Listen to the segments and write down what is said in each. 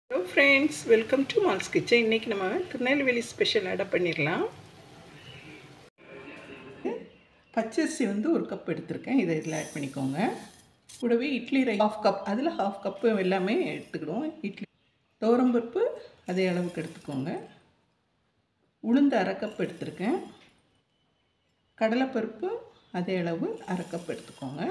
hello friends welcome to Mals kitchen இன்றைக்கி நம்ம Tirunelveli special அடை பண்ணிடலாம் பச்சரிசி வந்து ஒரு கப் எடுத்திருக்கேன் இதை இதில் ஆட் பண்ணிக்கோங்க கூடவே இட்லி ரை ஹாஃப் கப் அதில் ஹாஃப் கப்பு எல்லாமே எடுத்துக்கிடுவோம் இட்லி துவரம்பருப்பு அதே அளவுக்கு எடுத்துக்கோங்க உளுந்து அரை கப் எடுத்திருக்கேன் கடலைப்பருப்பு அதே அளவு அரை கப் எடுத்துக்கோங்க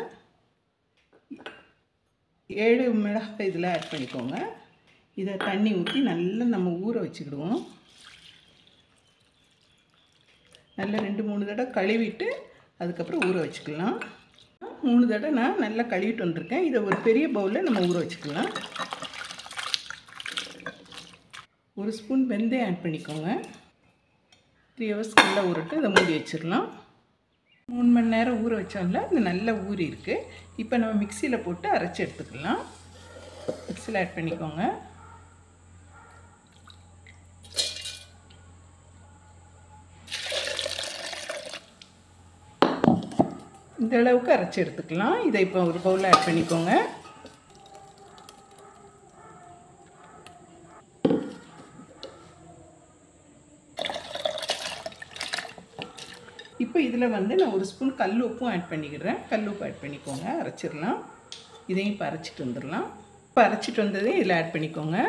ஏழு மிளகாய் இதில் ஆட் பண்ணிக்கோங்க இதை தண்ணி ஊற்றி நல்லா நம்ம ஊற வச்சுக்கிடுவோம் நல்லா ரெண்டு மூணு தடவை கழுவிட்டு அதுக்கப்புறம் ஊற வச்சுக்கலாம் மூணு தடவை நான் நல்லா கழுவிட்டு வந்திருக்கேன் இதை ஒரு பெரிய பவுலில் நம்ம ஊற வச்சுக்கலாம் ஒரு ஸ்பூன் வெந்தயம் ஆட் பண்ணிக்கோங்க த்ரீ ஹவர்ஸ் நல்லா ஊறட்டு இதை மூடி வச்சிடலாம் மூணு மணி நேரம் ஊற வச்சோம்ல இது நல்லா ஊறி இருக்குது இப்போ நம்ம மிக்சியில் போட்டு அரைச்சி எடுத்துக்கலாம் மிக்சியில் ஆட் பண்ணிக்கோங்க இந்த அளவுக்கு அரைச்சி எடுத்துக்கலாம் இதை இப்போ ஒரு பவுலில் ஆட் பண்ணிக்கோங்க இப்போ இதில் வந்து நான் ஒரு ஸ்பூன் கல் உப்பும் ஆட் பண்ணிக்கிறேன் கல் உப்பு ஆட் பண்ணிக்கோங்க அரைச்சிடலாம் இதையும் இப்போ அரைச்சிட்டு வந்துடலாம் இப்போ அரைச்சிட்டு வந்ததே இதில் ஆட் பண்ணிக்கோங்க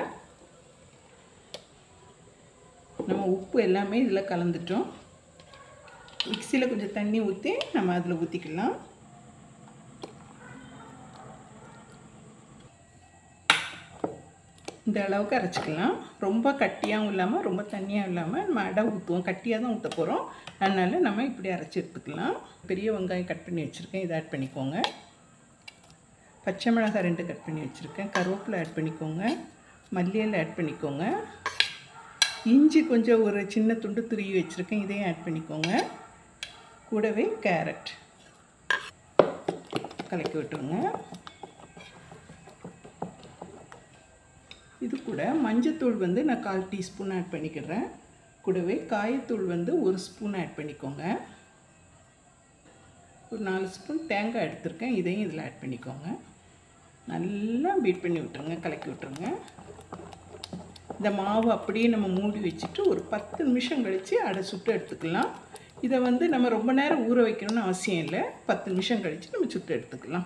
நம்ம உப்பு எல்லாமே இதில் கலந்துட்டோம் மிக்சியில் கொஞ்சம் தண்ணி ஊற்றி நம்ம அதில் ஊற்றிக்கலாம் இந்த அளவுக்கு அரைச்சிக்கலாம் ரொம்ப கட்டியாகவும் இல்லாமல் ரொம்ப தண்ணியாகவும் இல்லாமல் நம்ம அடை ஊற்றுவோம் கட்டியாக தான் ஊற்ற போகிறோம் அதனால் நம்ம இப்படி அரைச்சி எடுத்துக்கலாம் பெரிய வெங்காயம் கட் பண்ணி வச்சுருக்கேன் இதை ஆட் பண்ணிக்கோங்க பச்சை மிளகாய் ரெண்டு கட் பண்ணி வச்சுருக்கேன் கருவேப்பிலை ஆட் பண்ணிக்கோங்க மல்லியில் ஆட் பண்ணிக்கோங்க இஞ்சி கொஞ்சம் ஒரு சின்ன துண்டு துருவி வச்சுருக்கேன் இதையும் ஆட் பண்ணிக்கோங்க கூடவே கேரட் கலக்கி விட்டுருங்க இது கூட மஞ்சத்தூள் வந்து நான் கால் டீஸ்பூன் ஆட் பண்ணிக்கிறேன் கூடவே காயத்தூள் வந்து ஒரு ஸ்பூன் ஆட் பண்ணிக்கோங்க ஒரு நாலு ஸ்பூன் தேங்காய் எடுத்திருக்கேன் இதையும் இதில் ஆட் பண்ணிக்கோங்க நல்லா பீட் பண்ணி விட்டுருங்க கலக்கி விட்டுருங்க இந்த மாவு அப்படியே நம்ம மூடி வச்சுட்டு ஒரு பத்து நிமிஷம் கழித்து அடை சுட்டு எடுத்துக்கலாம் இதை வந்து நம்ம ரொம்ப நேரம் ஊற வைக்கணும்னு அவசியம் இல்லை பத்து நிமிஷம் கழித்து நம்ம சுட்டு எடுத்துக்கலாம்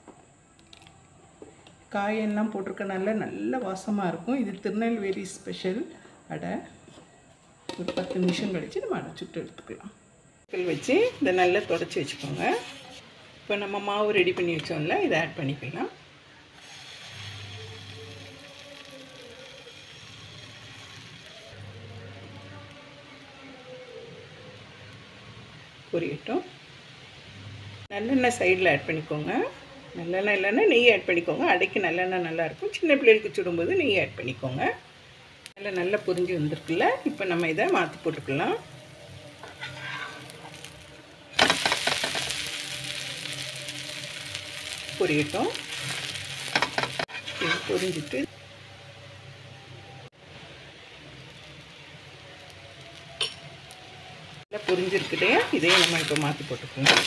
காயெல்லாம் போட்டிருக்கனால நல்ல வாசமாக இருக்கும் இது திருநெல்வேலி ஸ்பெஷல் அடை ஒரு பத்து நிமிஷம் கழித்து நம்ம அடை சுட்டு எடுத்துக்கலாம் கல் வச்சு இதை நல்லா தொடச்சி வச்சுக்கோங்க இப்போ நம்ம மாவு ரெடி பண்ணி வச்சோம்ல இதை ஆட் பண்ணிக்கலாம் பொரியட்டும் நல்லெண்ணெய் சைடில் ஆட் பண்ணிக்கோங்க நல்லெண்ணெய் இல்லைன்னா நெய் ஆட் பண்ணிக்கோங்க அடைக்கு நல்லெண்ணெய் நல்லாயிருக்கும் சின்ன பிள்ளைகளுக்கு சுடும்போது நெய் ஆட் பண்ணிக்கோங்க நல்லா நல்லா பொரிஞ்சு வந்திருக்குல்ல இப்போ நம்ம இதை மாற்றி போட்டுக்கலாம் பொரியட்டும் இது பொரிஞ்சிட்டு நல்லா பொரிஞ்சிருக்குதே இதையும் நம்ம இப்போ மாற்றி போட்டுக்கலாம்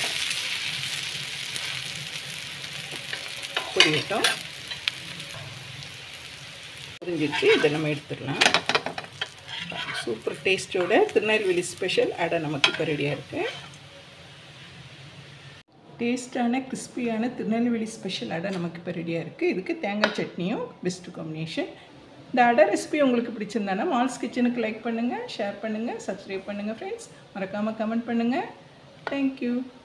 பொரியட்டும் பொரிஞ்சிருச்சு இதை நம்ம எடுத்துடலாம் சூப்பர் டேஸ்ட்டோட திருநெல்வேலி ஸ்பெஷல் அடை நமக்கு இப்போ ரெடியாக இருக்குது டேஸ்டான கிறிஸ்பியான திருநெல்வேலி ஸ்பெஷல் அடை நமக்கு இப்போ ரெடியாக இருக்குது இதுக்கு தேங்காய் சட்னியும் பெஸ்ட்டு காம்பினேஷன் இந்த அடை ரெசிபி உங்களுக்கு பிடிச்சிருந்தானா மால்ஸ் கிச்சனுக்கு லைக் பண்ணுங்கள் ஷேர் பண்ணுங்கள் சப்ஸ்கிரைப் பண்ணுங்கள் ஃப்ரெண்ட்ஸ் மறக்காமல் கமெண்ட் பண்ணுங்கள் தேங்க்யூ